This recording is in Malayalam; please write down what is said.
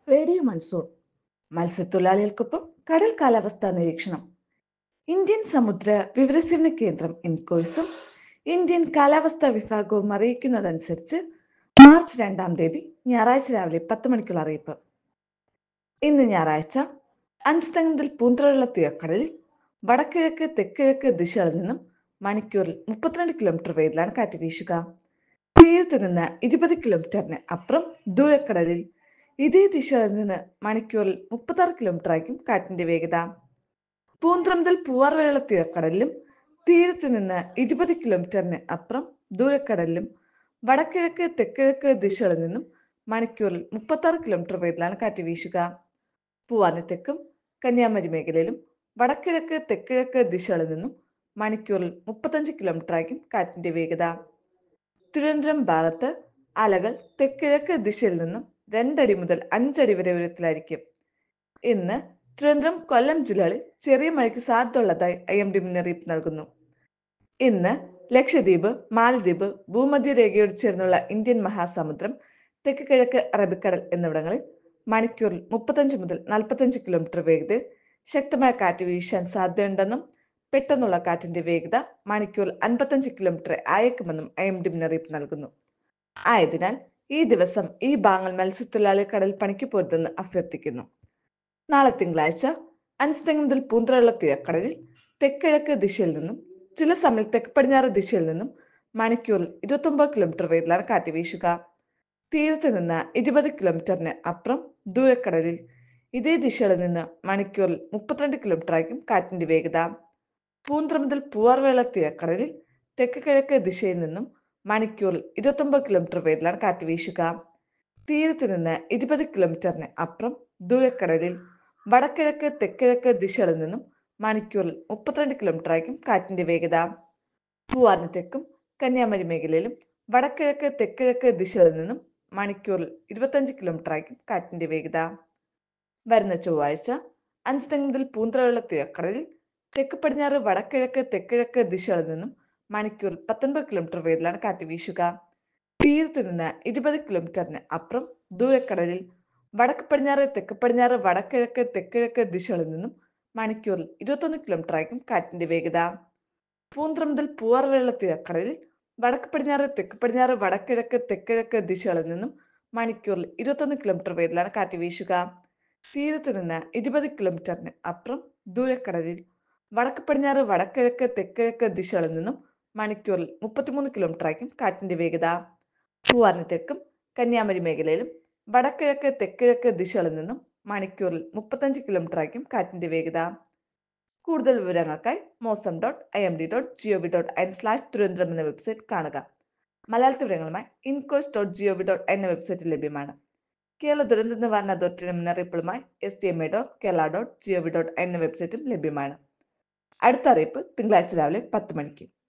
റേഡിയോ മൺസൂൺ മത്സ്യത്തൊഴിലാളികൾക്കൊപ്പം കടൽ കാലാവസ്ഥാ നിരീക്ഷണം ഇന്ത്യൻ സമുദ്ര വിവരസേവന കേന്ദ്രം ഇൻകോയ്സും ഇന്ത്യൻ കാലാവസ്ഥാ വിഭാഗവും അറിയിക്കുന്നതനുസരിച്ച് മാർച്ച് രണ്ടാം തീയതി ഞായറാഴ്ച രാവിലെ പത്ത് മണിക്കുള്ള അറിയിപ്പ് ഇന്ന് ഞായറാഴ്ച അഞ്ച് മുതൽ പൂന്തറയുള്ള തീരക്കടലിൽ വടക്കിഴക്ക് തെക്കിഴക്ക് ദിശകളിൽ നിന്നും മണിക്കൂറിൽ മുപ്പത്തിരണ്ട് കിലോമീറ്റർ വേഗത്തിലാണ് കാറ്റ് വീശുക തീരത്ത് നിന്ന് ഇരുപത് കിലോമീറ്ററിന് അപ്പുറം ദൂരക്കടലിൽ ഇതേ ദിശയിൽ നിന്ന് മണിക്കൂറിൽ മുപ്പത്തി ആറ് കിലോമീറ്റർ ആയിരിക്കും കാറ്റിന്റെ വേഗത പൂന്തറ മുതൽ പൂവാർ വരെയുള്ള തീരക്കടലിലും തീരത്ത് നിന്ന് ഇരുപത് കിലോമീറ്ററിന് അപ്പുറം ദൂരക്കടലിലും വടക്കിഴക്ക് തെക്കിഴക്ക് ദിശകളിൽ നിന്നും മണിക്കൂറിൽ മുപ്പത്തി ആറ് കിലോമീറ്റർ വേഗത്തിലാണ് കാറ്റ് വീശുക പൂവാറിന് തെക്കും കന്യാകുമാരി മേഖലയിലും വടക്കിഴക്ക് തെക്കിഴക്ക് ദിശകളിൽ നിന്നും മണിക്കൂറിൽ മുപ്പത്തഞ്ച് കിലോമീറ്റർ ആയിരിക്കും കാറ്റിന്റെ വേഗത തിരുവനന്തപുരം ഭാഗത്ത് അലകൾ തെക്കിഴക്ക് ദിശയിൽ നിന്നും രണ്ടടി മുതൽ അഞ്ചടി വരെ ഉയരത്തിലായിരിക്കും ഇന്ന് തിരുവനന്തപുരം കൊല്ലം ജില്ലകളിൽ ചെറിയ മഴയ്ക്ക് സാധ്യതയുള്ളതായി ഐ എം ഡി മുന്നറിയിപ്പ് നൽകുന്നു ഇന്ന് ലക്ഷദ്വീപ് മാലദ്വീപ് ഭൂമധ്യ രേഖയോട് ചേർന്നുള്ള ഇന്ത്യൻ മഹാസമുദ്രം തെക്ക് കിഴക്ക് അറബിക്കടൽ എന്നിവിടങ്ങളിൽ മണിക്കൂറിൽ മുപ്പത്തഞ്ച് മുതൽ നാൽപ്പത്തഞ്ച് കിലോമീറ്റർ വേഗതയിൽ ശക്തമായ കാറ്റ് വീശാൻ സാധ്യതയുണ്ടെന്നും പെട്ടെന്നുള്ള കാറ്റിന്റെ വേഗത മണിക്കൂറിൽ അൻപത്തഞ്ച് കിലോമീറ്റർ അയക്കുമെന്നും ഐ എം ഡി മുന്നറിയിപ്പ് നൽകുന്നു ആയതിനാൽ ഈ ദിവസം ഈ ഭാഗങ്ങൾ മത്സ്യത്തൊഴിലാളി കടൽ പണിക്ക് പോരുതെന്ന് അഭ്യർത്ഥിക്കുന്നു നാളെ തിങ്കളാഴ്ച അഞ്ചുതെങ്ങ് മുതൽ പൂന്തറയുള്ള തീരക്കടലിൽ തെക്കിഴക്ക് ദിശയിൽ നിന്നും ചില സമയം തെക്ക് പടിഞ്ഞാറ് ദിശയിൽ നിന്നും മണിക്കൂറിൽ ഇരുപത്തൊമ്പത് കിലോമീറ്റർ വേഗത്തിലാണ് കാറ്റ് വീശുക തീരത്ത് നിന്ന് ഇരുപത് കിലോമീറ്ററിന് അപ്പുറം ദൂരക്കടലിൽ ഇതേ ദിശയിൽ നിന്ന് മണിക്കൂറിൽ മുപ്പത്തിരണ്ട് കിലോമീറ്റർ ആയിരിക്കും കാറ്റിന്റെ വേഗത പൂന്തറ മുതൽ പൂവാർവേള തീരക്കടലിൽ തെക്ക് കിഴക്ക് ദിശയിൽ നിന്നും മണിക്കൂറിൽ ഇരുപത്തൊമ്പത് കിലോമീറ്റർ വേഗത്തിലാണ് കാറ്റ് വീശുക തീരത്ത് നിന്ന് ഇരുപത് കിലോമീറ്ററിന് അപ്പുറം ദൂരക്കടലിൽ വടക്കിഴക്ക് തെക്കിഴക്ക് ദിശകളിൽ നിന്നും മണിക്കൂറിൽ മുപ്പത്തിരണ്ട് കിലോമീറ്റർ ആയിരിക്കും കാറ്റിന്റെ വേഗത പൂവാറിന് തെക്കും കന്യാകുമാരി മേഖലയിലും വടക്കിഴക്ക് തെക്കിഴക്ക് ദിശകളിൽ നിന്നും മണിക്കൂറിൽ ഇരുപത്തഞ്ച് കിലോമീറ്റർ ആയിരിക്കും കാറ്റിന്റെ വേഗത വരുന്ന ചൊവ്വാഴ്ച അഞ്ച് മുതൽ പൂന്തറയുള്ള തീരക്കടലിൽ തെക്ക് പടിഞ്ഞാറ് വടക്കിഴക്ക് തെക്കിഴക്ക് ദിശകളിൽ നിന്നും മണിക്കൂറിൽ പത്തൊൻപത് കിലോമീറ്റർ വേഗത്തിലാണ് കാറ്റ് വീശുക തീരത്ത് നിന്ന് ഇരുപത് കിലോമീറ്ററിന് അപ്പുറം ദൂരക്കടലിൽ വടക്ക് പടിഞ്ഞാറ് തെക്ക് പടിഞ്ഞാറ് വടക്കിഴക്ക് തെക്കിഴക്ക് ദിശകളിൽ നിന്നും മണിക്കൂറിൽ ഇരുപത്തൊന്ന് കിലോമീറ്റർ ആയിരിക്കും കാറ്റിന്റെ വേഗത പൂന്തറ മുതൽ പൂവാർ വെള്ള തീരക്കടലിൽ വടക്ക് പടിഞ്ഞാറ് തെക്ക് പടിഞ്ഞാറ് വടക്കിഴക്ക് തെക്കിഴക്ക് ദിശകളിൽ നിന്നും മണിക്കൂറിൽ ഇരുപത്തൊന്ന് കിലോമീറ്റർ വേഗത്തിലാണ് കാറ്റ് വീശുക തീരത്ത് നിന്ന് ഇരുപത് കിലോമീറ്ററിന് അപ്പുറം ദൂരക്കടലിൽ വടക്ക് പടിഞ്ഞാറ് വടക്കിഴക്ക് തെക്കിഴക്ക് ദിശകളിൽ നിന്നും മണിക്കൂറിൽ മുപ്പത്തിമൂന്ന് കിലോമീറ്റർ ആയിരിക്കും കാറ്റിന്റെ വേഗത പൂവാറിന് തെക്കും കന്യാകുമാരി മേഖലയിലും വടക്കിഴക്ക് തെക്കിഴക്ക് ദിശകളിൽ നിന്നും മണിക്കൂറിൽ മുപ്പത്തഞ്ച് കിലോമീറ്റർ ആയിരിക്കും കാറ്റിന്റെ വേഗത കൂടുതൽ വിവരങ്ങൾക്കായി mausam dot I M D dot G O V dot in slash Thiruvananthapuram എന്ന വെബ്സൈറ്റ് കാണുക മലയാളത്തിൽ വിവരങ്ങളുമായി incois dot G O V dot എന്ന വെബ്സൈറ്റിൽ ലഭ്യമാണ് കേരള ദുരന്ത നിവാരണ അതോറിറ്റിയുടെ മുന്നറിയിപ്പുകളുമായി S T M A dot Kerala dot G O V dot എന്ന വെബ്സൈറ്റും ലഭ്യമാണ് അടുത്ത അറിയിപ്പ് തിങ്കളാഴ്ച രാവിലെ പത്ത് മണിക്ക്